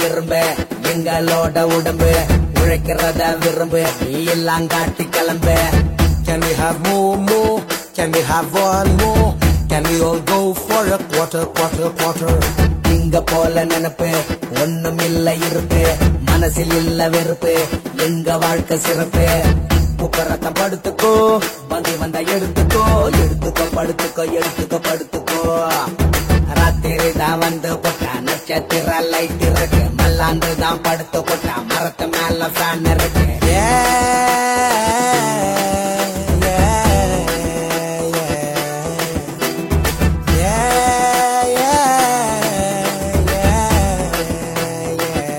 இரும்பு எங்களோட உடம்பு உழைக்கிறத விரும்பு நீ எல்லாம் காட்டி கிளம்பு Can we have more, more? Can we have one more? Can we all go for a quarter, quarter, quarter? இங்க போல நினைப்பு ஒண்ணும் இல்ல இருப்பு மனசில் இல்ல வெறுப்பு எங்க வாழ்க்கை சிறப்பு உப்பரத்தம் படுத்துக்கோ வந்து வந்தா எடுத்துக்கோ எடுத்துக்கோ படுத்துக்கோ எடுத்துக்கோ படுத்துக்கோ ராத்திரி தான் வந்து போட்டா நட்சத்திர லைட் இருக்கு மல்லாந்து தான் படுத்து போட்டா மரத்து மேல ஃபேன் இருக்கு Yeah, yeah, yeah, yeah,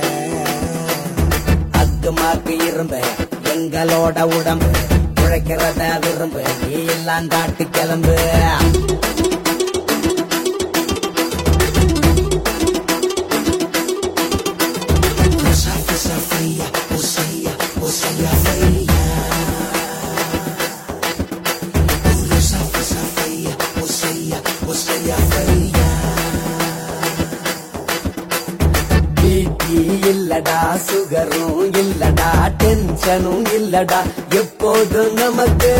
yeah. அக்குமாக்கு இரும்பு எங்களோட உடம்பு உழைக்கிறத விரும்பு நீ எல்லாம் காட்டு கிளம்பு பிபி இல்லடா சுகரும் இல்லடா டென்ஷனும் இல்லடா எப்போதும் நமக்கு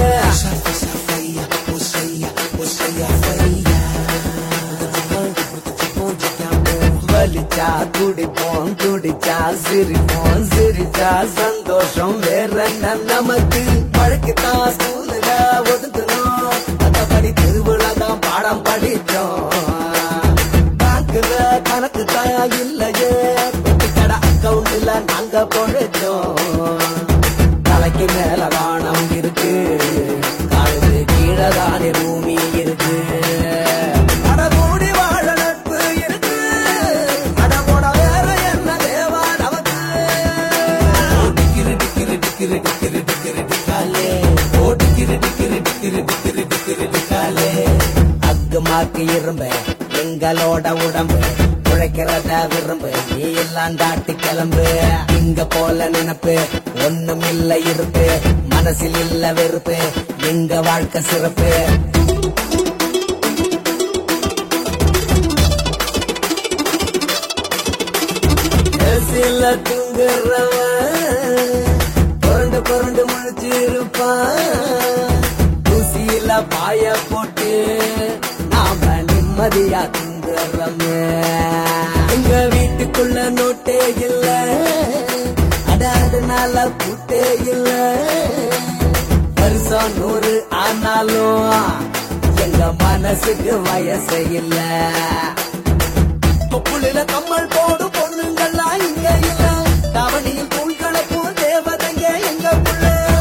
வலிச்சா குடிப்போம் குடிச்சா சிரிப்போம் சிரிச்சா சந்தோஷம் வேற என்ன நமக்கு பழக்குதான் ஸ்கூல்ல ஒதுக்கணும் மத்தபடி திருவிழா தான் பாடம் படிச்சோம் பேங்க்ல கணக்கு தான் இல்லையே பெட்டி கடை அக்கவுண்ட்ல நாங்க பொழைச்சோம் தலைக்கு மேல வானம் இருக்கு காலுக்கு கீழே தானே பூமி இருக்கு அட கூடி வாழ நட்பு இருக்கு அட போட வேற என்ன தேவா நமக்கு டிக்கிரி டிக்கிரி டிக்கிரி டிக்கிரி டிக்கிரி டிக்காலே ஓ டிக்கிரி டிக்கிரி டிக்கிரி டிக்கிரி டிக்கிரி டிக்காலே அக்குமாக்கு இரும்பு எங்களோட உடம்பு உழைக்கிறத விரும்பு நீ எல்லாம் காட்டு கிளம்பு இங்க போல நினைப்பு ஒண்ணும் இல்ல இருப்பு மனசில் இல்ல வெறுப்பு எங்க வாழ்க்கை சிறப்பு சில தூங்குறவன் புரண்டு புரண்டு முழிச்சிருப்பான் தூசியில பாய போட்டு நாம நிம்மதியா தூங்குறோமே எங்க வீட்டுக்குள்ள நோட்டே இல்ல அட அதனால பூட்டே இல்ல வருஷம் நூறு ஆனாலும் எங்க மனசுக்கு வயசு இல்ல தொப்புளில கம்மல் போடு பொண்ணுங்கள்லாம் இங்க இல்ல தவணியில் தூள் கணக்கும் தேவதைங்க எங்க புள்ள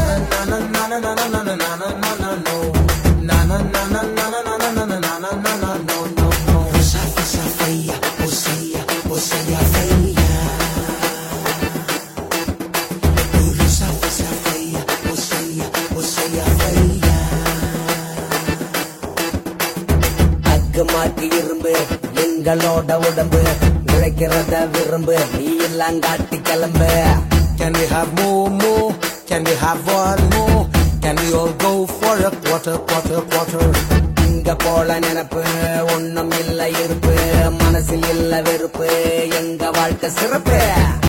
அக்கு மாக்கு இரும்பு எங்களோட உடம்பு உழைக்கிறத விரும்பு நீ எல்லாம் காட்டி கிளம்பு Can we have more, more? Can we have one more? Can we all go for a quarter, quarter, quarter? இங்க போல நினைப்பு ஒண்ணும் இல்ல இருப்பு மனசில் இல்ல வெறுப்பு எங்க வாழ்க்கை சிறப்பு